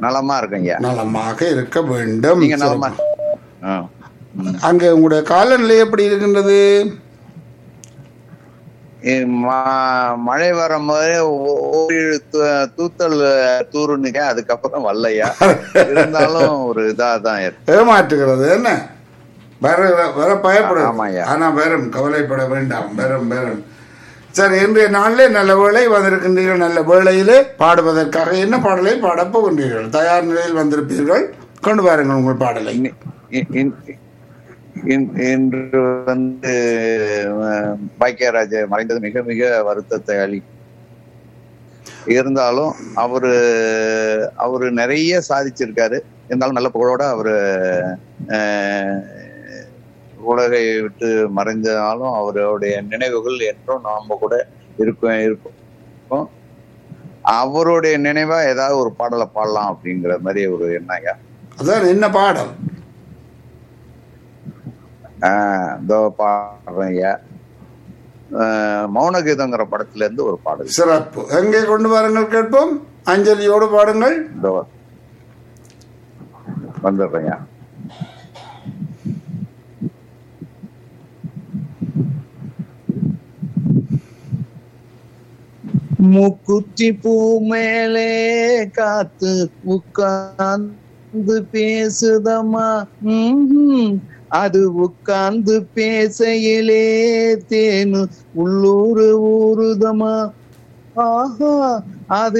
நலமா இருக்கேங்க நலமாக இருக்க வேண்டும் நீங்க நலமா ஆ. அங்கே உங்களுடைய காலநிலை எப்படி இருக்கின்றது இ- ம- மழை வரும்போது ஓ- ஓரிரு தூ- தூத்தல் தூருனுங்க அதுக்கப்புறம் வரலையா இருந்தாலும் ஒரு இதா தான் இருக்கு ஏமாற்றுகிறது என்ன வர வர பயப்படும் ஆமாய்யா. ஆனா வரும் கவலைப்பட வேண்டாம் வரும் வரும் சரி இன்றைய நாளிலே நல்ல வேளை வந்திருக்கின்றீர்கள் நல்ல வேளையிலே பாடுவதற்காக என்ன பாடலை பாடப் போகின்றீர்கள் தயார் நிலையில் வந்திருப்பீர்கள் கொண்டு வாருங்கள் உங்கள் பாடலை இன்னி- இ- இன்- இன்- இன்று வந்து அஹ், பாக்கியராஜ் மறைந்தது மிக மிக வருத்தத்தை அளி இருந்தாலும் அவரு அவரு நிறைய சாதிச்சிருக்காரு இருந்தாலும் நல்ல புகழோட அவரு அஹ், உலகை விட்டு மறைஞ்சாலும் அவருடைய நினைவுகள் என்றும் நாம கூட இருக்கும் இருக்கும் அவருடைய நினைவா ஏதாவது ஒரு பாடலை பாடலாம் அப்படிங்கிற மாதிரி ஒரு எண்ணங்க அதான் என்ன பாடல் ஆஹ் இதோ பாடுறேன் ஐயா ஆஹ் மௌனகீதங்கிற படத்துல இருந்து ஒரு பாடல் சிறப்பு எங்கே கொண்டு வாருங்கள் கேட்போம் அஞ்சலியோடு பாடுங்கள் இதோ வந்துடுறேன் ஐயா முக்குத்தி பூ மேலே காத்து உட்கார்ந்து பேசுதம்மா ம்ஹும். அது உட்கார்ந்து பேசையிலே தேனு உள்ளூரு ஊறுதமா ஆஹா அது